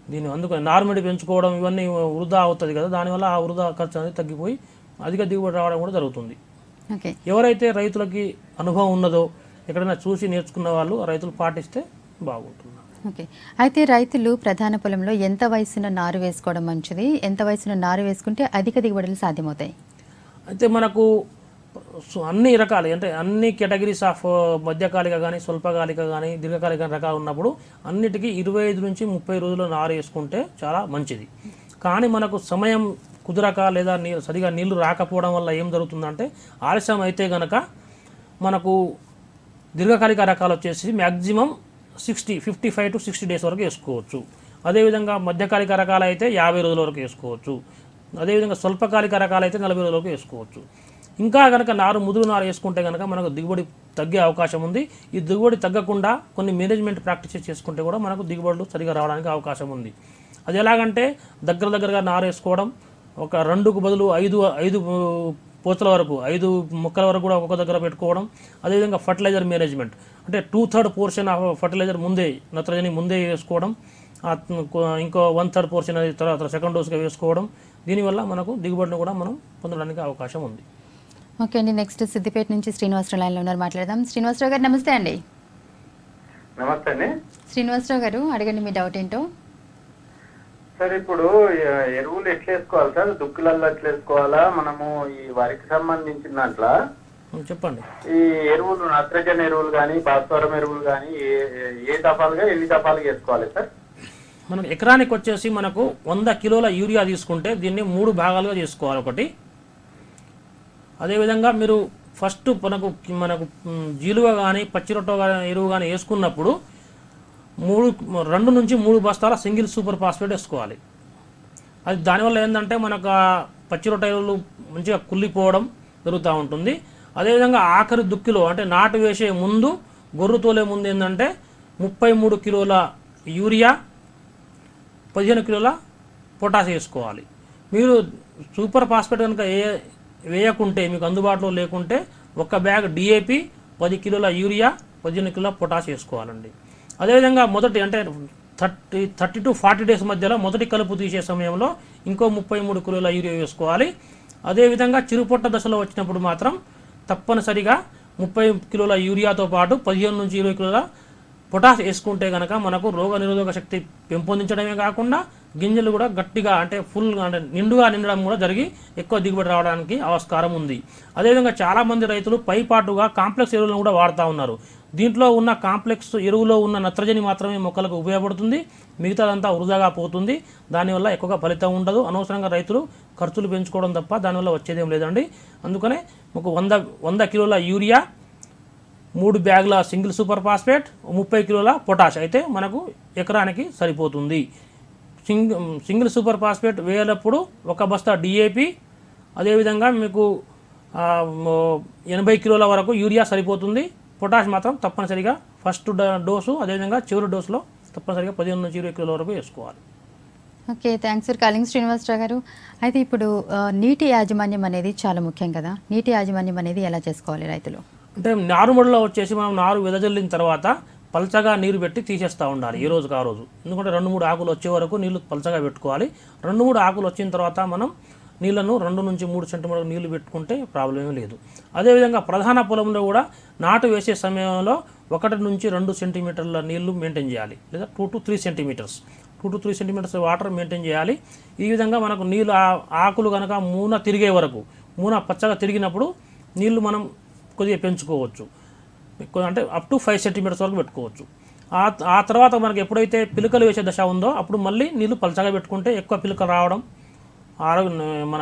దీని అందుకని నార్మడి పెంచుకోవడం ఇవన్నీ వృధా అవుతుంది కదా దానివల్ల ఆ వృధా ఖర్చు అనేది తగ్గిపోయి అధిక దిగుబడి రావడం కూడా జరుగుతుంది ఓకే ఎవరైతే రైతులకి అనుభవం ఉన్నదో ఎక్కడైనా చూసి నేర్చుకున్న వాళ్ళు ఆ రైతులు పాటిస్తే బాగుంటుంది ఓకే అయితే రైతులు ప్రధాన పొలంలో ఎంత వయసున నారు వేసుకోవడం మంచిది ఎంత వయసున నారు వేసుకుంటే అధిక దిగుబడులు సాధ్యమవుతాయి అయితే మనకు సో అన్ని రకాలు అంటే అన్ని కేటగిరీస్ ఆఫ్ మధ్యకాలిక కానీ స్వల్పకాలిక కానీ దీర్ఘకాలిక రకాలు ఉన్నప్పుడు అన్నిటికీ ఇరవై ఐదు నుంచి ముప్పై రోజులు నారు వేసుకుంటే చాలా మంచిది కానీ మనకు సమయం కుదరక లేదా నీ సరిగా నీళ్లు రాకపోవడం వల్ల ఏం జరుగుతుందంటే ఆలస్యం అయితే గనక మనకు దీర్ఘకాలిక రకాలు వచ్చేసి maximum sixty fifty five to sixty days వరకు వేసుకోవచ్చు అదేవిధంగా మధ్యకాలిక రకాలు అయితే యాభై రోజుల వరకు వేసుకోవచ్చు అదేవిధంగా స్వల్పకాలిక రకాలు అయితే నలభై రోజుల వరకు వేసుకోవచ్చు ఇంకా కనుక నారు ముదురు నారు వేసుకుంటే కనుక మనకు దిగుబడి తగ్గే అవకాశం ఉంది ఈ దిగుబడి తగ్గకుండా కొన్ని మేనేజ్మెంట్ ప్రాక్టీసెస్ చేసుకుంటే కూడా మనకు దిగుబడులు సరిగా రావడానికి అవకాశం ఉంది అది ఎలాగంటే దగ్గర దగ్గరగా నారు వేసుకోవడం ఒక రెండుకు బదులు ఐదు ఐదు పోతల వరకు ఐదు మొక్కల వరకు కూడా ఒక్కొక్క దగ్గర పెట్టుకోవడం అదేవిధంగా ఫర్టిలైజర్ మేనేజ్మెంట్ అంటే two third portion of fertiliser ముందే నత్రజని ముందే వేసుకోవడం ఆ కొ- ఇంకో వన్ థర్డ్ పోర్షన్ అది తర్వాత సెకండ్ డోస్గా వేసుకోవడం దీనివల్ల మనకు దిగుబడిని కూడా మనం పొందడానికి అవకాశం ఉంది ఓకే అండి నెక్స్ట్ సిద్దిపేట నుంచి శ్రీనివాసరావు లైన్లో ఉన్నారు మాట్లాడదాం శ్రీనివాసరావు గారు నమస్తే అండి నమస్తే అండి శ్రీనివాసరావు గారు అడగండి మీ డౌట్ ఏంటో సార్ ఇప్పుడు ఎ- ఎరువులు ఎట్లా వేసుకోవాలి సార్ దుక్కులలో ఎట్లా వేసుకోవాలా మనము ఈ వరికి సంబంధించిన దాంట్లో చెప్పండి ఈ ఎరువులు నత్రజని ఎరువులు కానీ భాస్వరం ఎరువులు కానీ ఏ ఏ- ఏ దఫాలుగా ఎన్ని దఫాలుగా వేసుకోవాలి సార్ మనకు ఎకరానికి వచ్చేసి మనకు వంద కిలోల యూరియా తీసుకుంటే దీన్ని మూడు భాగాలుగా చేసుకోవాలి ఒకటి అదేవిధంగా మీరు ఫస్ట్ మనకు మనకు మ్, జీలువ కానీ పచ్చిరొట్ట గాని, ఎరువు కానీ వేసుకున్నప్పుడు మూడు రెండు నుంచి మూడు బస్తాల సింగిల్ సూపర్ ఫాస్ఫేట్ వేసుకోవాలి అది దానివల్ల ఏంటంటే మనకు ఆ పచ్చి రొట్టె ఎరువులు మంచిగా కుళ్ళిపోవడం జరుగుతూ ఉంటుంది అదేవిధంగా ఆఖరి దుక్కిలో అంటే నాటు వేసే ముందు గొర్రు తోలే ముందు ఏంటంటే ముప్పై మూడు కిలోల యూరియా పదిహేను కిలోల పొటాష్ వేసుకోవాలి మీరు సూపర్ ఫాస్ఫేట్ కనుక ఏ వేయకుంటే మీకు అందుబాటులో లేకుంటే ఒక బ్యాగ్ డిఏపి పది కిలోల యూరియా పదిహేను కిలోల పొటాష్ వేసుకోవాలండి అదేవిధంగా మొదటి అంటే thirty thirty to forty days మధ్యలో మొదటి కలుపు తీసే సమయంలో ఇంకో ముప్పై మూడు కిలోల యూరియా వేసుకోవాలి అదేవిధంగా చిరుపొట్ట దశలో వచ్చినప్పుడు మాత్రం తప్పనిసరిగా ముప్పై కిలోల యూరియాతో పాటు పదిహేను నుంచి ఇరవై కిలోల పొటాష్ వేసుకుంటే కనుక మనకు రోగ నిరోధక శక్తి పెంపొందించడమే కాకుండా గింజలు కూడా గట్టిగా అంటే ఫుల్ అంటే నిండుగా నిండడం కూడా జరిగి ఎక్కువ దిగుబడి రావడానికి ఆస్కారం ఉంది అదేవిధంగా చాలామంది రైతులు పైపాటుగా కాంప్లెక్స్ ఎరువులను కూడా వాడుతూ ఉన్నారు దీంట్లో ఉన్న కాంప్లెక్స్ ఎరువులో ఉన్న నత్రజని మాత్రమే మొక్కలకు ఉపయోగపడుతుంది మిగతాదంతా వృధాగా పోతుంది దానివల్ల ఎక్కువగా ఫలితం ఉండదు అనవసరంగా రైతులు ఖర్చులు పెంచుకోవడం తప్ప దానివల్ల వచ్చేదేం లేదండి అందుకనే ఒక వంద వంద కిలోల యూరియా మూడు బ్యాగుల సింగిల్ సూపర్ ఫాస్ఫేట్ ముప్పై కిలోల పొటాష్ అయితే మనకు ఎకరానికి సరిపోతుంది సింగ్ సింగిల్ సూపర్ ఫాస్ఫేట్ వేయనప్పుడు ఒక బస్తా డిఏపి అదేవిధంగా మీకు ఆ, మో- ఎనభై కిలోల వరకు యూరియా సరిపోతుంది పొటాష్ మాత్రం తప్పనిసరిగా ఫస్ట్ డ- డోసు అదేవిధంగా చివరి డోసులో తప్పనిసరిగా పదిహేను నుంచి ఇరవై కిలోల వరకు వేసుకోవాలి okay thanks for calling Srinivasarao గారు అయితే ఇప్పుడు ఆ, నీటి యాజమాన్యం అనేది చాలా ముఖ్యం కదా నీటి యాజమాన్యం అనేది ఎలా చేసుకోవాలి రైతులు అంటే నారుమడిలో వచ్చేసి మనం నారు వెదజల్లిన తర్వాత పల్చగా నీరు పెట్టి తీసేస్తూ ఉండాలి ఏ రోజుకి ఆ రోజు ఎందుకంటే రెండు మూడు ఆకులు వచ్చే వరకు నీళ్లు పల్చగా పెట్టుకోవాలి రెండు మూడు ఆకులు వచ్చిన తర్వాత మనం నీళ్లను రెండు నుంచి మూడు సెంటీమీటర్ల నీళ్లు పెట్టుకుంటే ప్రాబ్లం ఏమీ లేదు అదేవిధంగా ప్రధాన పొలంలో కూడా నాటు వేసే సమయంలో ఒకటి నుంచి రెండు సెంటీమీటర్ల నీళ్లు మెయింటైన్ చేయాలి లేదా two to three centimetres two to three centimetres water maintain చేయాలి ఈ విధంగా మనకు నీళ్ళు ఆ- ఆకులు కనుక మూన తిరిగే వరకు మూన పచ్చగా తిరిగినప్పుడు నీళ్లు మనం కొద్దిగా పెంచుకోవచ్చు ఎక్కువ అంటే అప్ టు ఫైవ్ సెంటీమీటర్స్ వరకు పెట్టుకోవచ్చు ఆ ఆ తర్వాత మనకి ఎప్పుడైతే పిలకలు వేసే దశ ఉందో అప్పుడు మళ్ళీ నీళ్లు పలచగా పెట్టుకుంటే ఎక్కువ పిలకలు రావడం ఆరోగ్య మన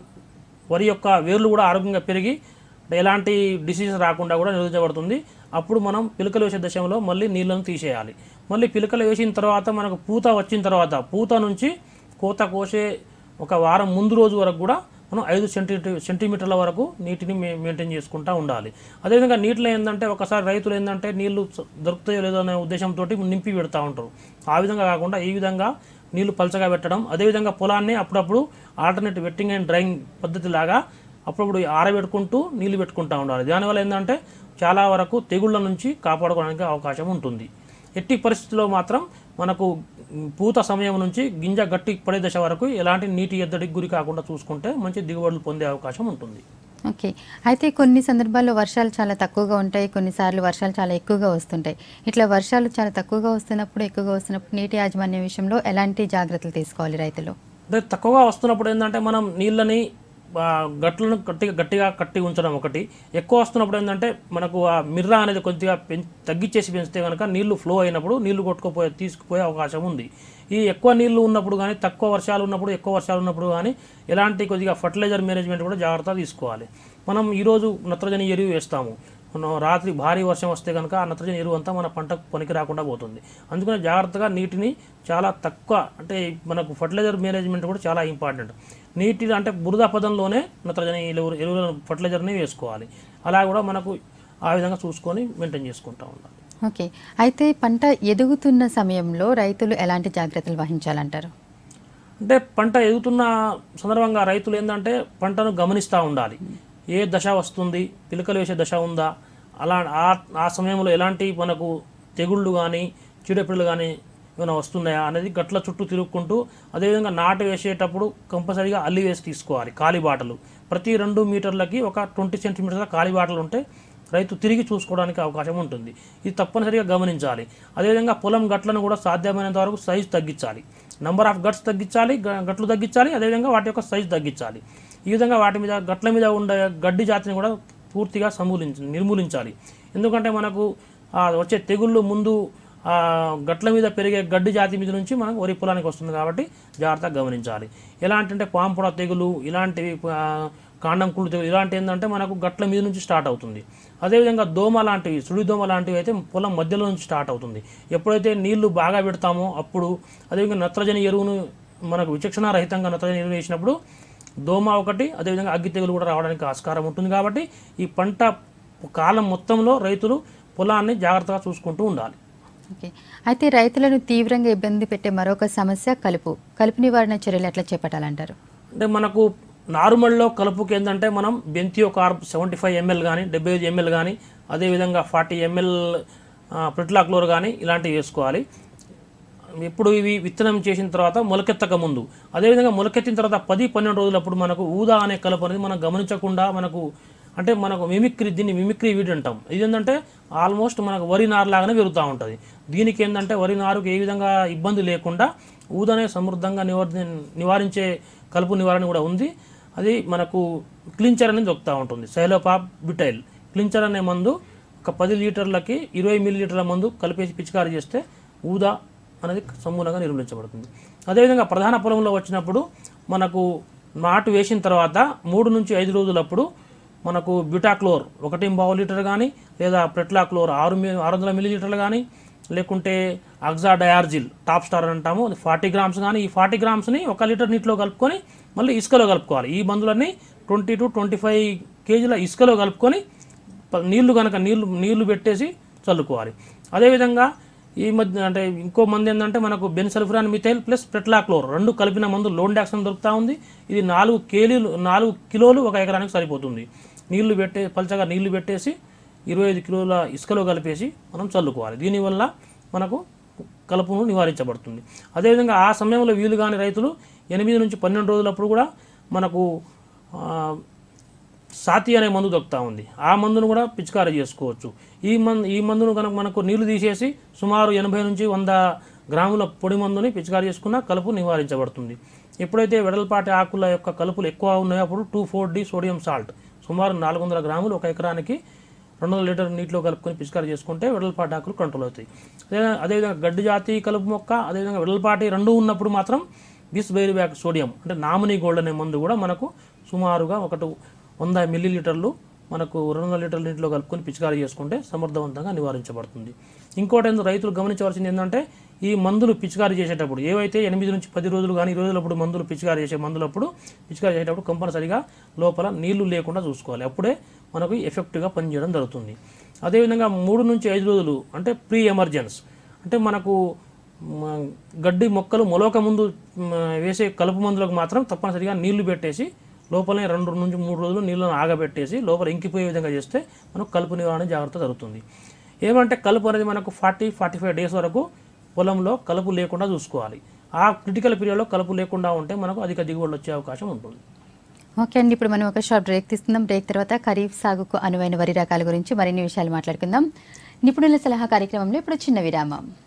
వరి యొక్క వేర్లు కూడా ఆరోగ్యంగా పెరిగి ఎలాంటి డిసీజెస్ రాకుండా కూడా నిరోధించబడుతుంది అప్పుడు మనం పిలకలు వేసే దశలో మళ్ళీ నీళ్ళను తీసేయాలి మళ్ళీ పిలకలు వేసిన తర్వాత మనకు పూత వచ్చిన తర్వాత పూత నుంచి కోత కోసే ఒక వారం ముందు రోజు వరకు కూడా మనం ఐదు సెంటీ సెంటీమీటర్ల వరకు నీటిని మే- మెయింటైన్ చేసుకుంటూ ఉండాలి అదేవిధంగా నీటిలో ఏంటంటే ఒకసారి రైతులు ఏంటంటే నీళ్లు స- దొరుకుతాయో లేదో అనే ఉద్దేశంతో నింపి పెడతా ఉంటారు ఆ విధంగా కాకుండా ఈ విధంగా నీళ్లు పలచగా పెట్టడం అదేవిధంగా పొలాన్ని అప్పుడప్పుడు ఆల్టర్నేట్ వెట్టింగ్ అండ్ డ్రైయింగ్ పద్ధతి లాగా అప్పుడప్పుడు ఆరబెట్టుకుంటూ నీళ్లు పెట్టుకుంటూ ఉండాలి దానివల్ల ఏంటంటే చాలా వరకు తెగుళ్ళ నుంచి కాపాడుకోవడానికి అవకాశం ఉంటుంది ఎట్టి పరిస్థితుల్లో మాత్రం మనకు మ్, పూత సమయం నుంచి గింజ గట్టి పడే దశ వరకు ఎలాంటి నీటి ఎద్దడికి గురి కాకుండా చూసుకుంటే మంచి దిగుబడులు పొందే అవకాశం ఉంటుంది ఓకే అయితే కొన్ని సందర్భాల్లో వర్షాలు చాలా తక్కువగా ఉంటాయి కొన్నిసార్లు వర్షాలు చాలా ఎక్కువగా వస్తుంటాయి ఇట్లా వర్షాలు చాలా తక్కువగా వస్తున్నప్పుడు ఎక్కువగా వస్తున్నప్పుడు నీటి యాజమాన్యం విషయంలో ఎలాంటి జాగ్రత్తలు తీసుకోవాలి రైతులు అంటే తక్కువగా వస్తున్నప్పుడు ఏంటంటే మనం నీళ్ళని ఆ, గట్లను గట్టిగా గట్టిగా కట్టి ఉంచడం ఒకటి ఎక్కువ వస్తున్నప్పుడు ఏంటంటే మనకు ఆ మిర్రా అనేది కొద్దిగా పెం తగ్గించేసి పెంచితే కనుక నీళ్లు ఫ్లో అయినప్పుడు నీళ్లు కొట్టుకుపోయే తీసుకుపోయే అవకాశం ఉంది ఈ ఎక్కువ నీళ్లు ఉన్నప్పుడు కానీ తక్కువ వర్షాలు ఉన్నప్పుడు ఎక్కువ వర్షాలు ఉన్నప్పుడు కానీ ఎలాంటి కొద్దిగా ఫర్టిలైజర్ మేనేజ్మెంట్ కూడా జాగ్రత్త తీసుకోవాలి మనం ఈరోజు నత్రజని ఎరువు వేస్తాము మనం రాత్రి భారీ వర్షం వస్తే కనుక ఆ నత్రజని ఎరువు అంతా మన పంటకు పనికి రాకుండా పోతుంది అందుకని జాగ్రత్తగా నీటిని చాలా తక్కువ అంటే మనకు ఫర్టిలైజర్ మేనేజ్మెంట్ కూడా చాలా ఇంపార్టెంట్ నీటి అంటే బురద పదంలోనే నత్రజని ఎరువు ఎరువులను ఫర్టిలైజర్ని వేసుకోవాలి అలా కూడా మనకు ఆ విధంగా చూసుకొని మెయింటైన్ చేసుకుంటూ ఉండాలి ఓకే అయితే పంట ఎదుగుతున్న సమయంలో రైతులు ఎలాంటి జాగ్రత్తలు వహించాలంటారు అంటే పంట ఎదుగుతున్న సందర్భంగా రైతులు ఏంటంటే పంటను గమనిస్తూ ఉండాలి ఏ దశ వస్తుంది పిలకలు వేసే దశ ఉందా అలా ఆ ఆ సమయంలో ఎలాంటి మనకు తెగుళ్ళు కానీ చీడపిడలు కానీ ఏమైనా వస్తున్నాయా అనేది గట్ల చుట్టూ తిరుగుకుంటూ అదేవిధంగా నాటు వేసేటప్పుడు కంపల్సరీగా అల్లి వేసి తీసుకోవాలి కాలి బాటలు ప్రతి రెండు మీటర్లకి ఒక ట్వంటీ సెంటీమీటర్ల కాలి బాటలు ఉంటే రైతు తిరిగి చూసుకోవడానికి అవకాశం ఉంటుంది ఇది తప్పనిసరిగా గమనించాలి అదేవిధంగా పొలం గట్లను కూడా సాధ్యమైనంత వరకు సైజు తగ్గించాలి నంబర్ ఆఫ్ గట్స్ తగ్గించాలి గ- గట్లు తగ్గించాలి అదేవిధంగా వాటి యొక్క సైజు తగ్గించాలి ఈ విధంగా వాటి మీద గట్ల మీద ఉండే గడ్డి జాతిని కూడా పూర్తిగా సమూలించ నిర్మూలించాలి ఎందుకంటే మనకు ఆ వచ్చే తెగుళ్ళు ముందు ఆ గట్ల మీద పెరిగే గడ్డి జాతి మీద నుంచి మనకు వరి పొలానికి వస్తుంది కాబట్టి జాగ్రత్తగా గమనించాలి ఎలాంటి అంటే పాంపుడ తెగులు ఇలాంటివి ఆ, కాండం కుళ్ళు తెగులు ఇలాంటి ఏంటంటే మనకు గట్ల మీద నుంచి స్టార్ట్ అవుతుంది అదేవిధంగా దోమ లాంటివి సుడి దోమ లాంటివి అయితే పొలం మధ్యలో నుంచి స్టార్ట్ అవుతుంది ఎప్పుడైతే నీళ్లు బాగా పెడతామో అప్పుడు అదేవిధంగా నత్రజని ఎరువును మనకు విచక్షణ రహితంగా నత్రజని ఎరువు వేసినప్పుడు దోమ ఒకటి అదేవిధంగా అగ్గి తెగులు కూడా రావడానికి ఆస్కారం ఉంటుంది కాబట్టి ఈ పంట కాలం మొత్తంలో రైతులు పొలాన్ని జాగ్రత్తగా చూసుకుంటూ ఉండాలి ఓకే అయితే రైతులను తీవ్రంగా ఇబ్బంది పెట్టే మరొక సమస్య కలుపు కలుపు నివారణ చర్యలు ఎట్లా చేపట్టాలంటారు అంటే మనకు నార్మల్లో కలుపుకి ఏంటంటే మనం benthiocarb seventy five ML కానీ డెబ్బై ఐదు ఎంఎల్ కానీ అదేవిధంగా ఫార్టీ ఎంఎల్ ప్రిట్లాక్లోర్ కానీ ఇలాంటివి వేసుకోవాలి ఎప్పుడు ఇవి విత్తనం చేసిన తర్వాత మొలకెత్తక ముందు అదేవిధంగా మొలకెత్తిన తర్వాత పది పన్నెండు రోజులప్పుడు మనకు ఊదా అనే కలుపు అనేది మనం గమనించకుండా మనకు అంటే మనకు మిమిక్రీ దీన్ని మిమిక్రీ వీడ్ అంటాం ఇది ఏంటంటే ఆల్మోస్ట్ మనకు వరి నారు లాగానే పెరుగుతూ ఉంటుంది దీనికి ఏంటంటే వరి నారుకు ఏ విధంగా ఇబ్బంది లేకుండా ఊదనే సమృద్ధంగా నివారి నివారించే కలుపు నివారణ కూడా ఉంది అది మనకు క్లించర్ అనేది దొరుకుతూ ఉంటుంది సైలోపాప్ బిటైల్ క్లించర్ అనే మందు ఒక పది లీటర్లకి ఇరవై మిల్లీ లీటర్ల మందు కలిపేసి పిచికారీ చేస్తే ఊదా అనేది సమూలంగా నిర్మూలించబడుతుంది అదేవిధంగా ప్రధాన పొలంలో వచ్చినప్పుడు మనకు నాటు వేసిన తర్వాత మూడు నుంచి ఐదు రోజులప్పుడు మనకు బ్యూటాక్లోర్ ఒకటి పావు లీటర్ కానీ లేదా ప్రెట్లాక్లోర్ ఆరు మీ ఆరు వందల మిల్లీ లీటర్లు కానీ లేకుంటే అగ్జా డయార్జిల్ టాప్ స్టార్ అని అంటాము అది ఫార్టీ గ్రామ్స్ కానీ ఈ ఫార్టీ గ్రామ్స్ని ఒక లీటర్ నీటిలో కలుపుకొని మళ్ళీ ఇసుకలో కలుపుకోవాలి ఈ మందులన్నీ ట్వంటీ టు ట్వంటీ ఫైవ్ కేజీల ఇసుకలో కలుపుకొని ప- నీళ్లు కనుక నీళ్లు నీళ్లు పెట్టేసి చల్లుకోవాలి అదేవిధంగా ఈ మధ్య అంటే ఇంకో మందు ఏంటంటే మనకు బెన్సల్ఫ్రాన్ మిథైల్ ప్లస్ ప్రెట్లాక్లోర్ రెండు కలిపిన మందు లోన్ డాక్సన్ దొరుకుతూ ఉంది ఇది నాలుగు కేలీలు నాలుగు కిలోలు ఒక ఎకరానికి సరిపోతుంది నీళ్లు పెట్టే పలచగా నీళ్లు పెట్టేసి ఇరవై ఐదు కిలోల ఇసుకలో కలిపేసి మనం చల్లుకోవాలి దీనివల్ల మనకు కలుపును నివారించబడుతుంది అదేవిధంగా ఆ సమయంలో వీలు కాని రైతులు ఎనిమిది నుంచి పన్నెండు రోజులప్పుడు కూడా మనకు ఆ, సాతి అనే మందు దొరుకుతూ ఉంది ఆ మందును కూడా పిచికారీ చేసుకోవచ్చు ఈ మందు ఈ మందును కనుక మనకు నీళ్లు తీసేసి సుమారు ఎనభై నుంచి వంద గ్రాముల పొడి మందుని పిచికారీ చేసుకున్న కలుపు నివారించబడుతుంది ఎప్పుడైతే వెడల్పాటి ఆకుల యొక్క కలుపులు ఎక్కువ ఉన్నాయో అప్పుడు two four D sodium salt సుమారు నాలుగు వందల గ్రాములు ఒక ఎకరానికి రెండు వందల లీటర్ నీటిలో కలుపుకొని పిచికారీ చేసుకుంటే వెడల్పాటి ఆకులు కంట్రోల్ అవుతాయి అదే అదేవిధంగా గడ్డి జాతి కలుపు మొక్క అదేవిధంగా వెడల్పాటి రెండు ఉన్నప్పుడు మాత్రం బిస్ బైరిబ్యాక్ సోడియం అంటే నామినీ గోల్డ్ అనే మందు కూడా మనకు సుమారుగా ఒకటి వంద మిల్లీ లీటర్లు మనకు రెండు వందల లీటర్ల నీటిలో కలుపుకొని పిచికారీ చేసుకుంటే సమర్థవంతంగా నివారించబడుతుంది ఇంకోటి ఏందో రైతులు గమనించవలసింది ఏంటంటే ఈ మందులు పిచికారీ చేసేటప్పుడు ఏవైతే ఎనిమిది నుంచి పది రోజులు కానీ ఈ రోజులప్పుడు మందులు పిచికారీ చేసే మందులప్పుడు పిచికారీ చేసేటప్పుడు కంపల్సరిగా లోపల నీళ్లు లేకుండా చూసుకోవాలి అప్పుడే మనకు ఎఫెక్టివ్గా పనిచేయడం జరుగుతుంది అదేవిధంగా మూడు నుంచి ఐదు రోజులు అంటే ప్రీ ఎమర్జెన్స్ అంటే మనకు మ, గడ్డి మొక్కలు మొలక ముందు మ, వేసే కలుపు మందులకు మాత్రం తప్పనిసరిగా నీళ్లు పెట్టేసి లోపలనే రెండు నుంచి మూడు రోజులు నీళ్ళను ఆగబెట్టేసి లోపల ఇంకిపోయే విధంగా చేస్తే మనకు కలుపు నివారణ జాగ్రత్త జరుగుతుంది ఏమంటే కలుపు అనేది మనకు ఫార్టీ ఫార్టీ ఫైవ్ డేస్ వరకు పొలంలో కలుపు లేకుండా చూసుకోవాలి ఆ క్రిటికల్ పీరియడ్లో కలుపు లేకుండా ఉంటే మనకు అధిక దిగుబడులు వచ్చే అవకాశం ఉంటుంది ఓకే అండి ఇప్పుడు మనం ఒక షార్ట్ బ్రేక్ తీసుకుందాం బ్రేక్ తర్వాత ఖరీఫ్ సాగుకు అనువైన వరి రకాల గురించి మరిన్ని విషయాలు మాట్లాడుకుందాం నిపుణుల సలహా కార్యక్రమంలో ఇప్పుడు చిన్న విరామం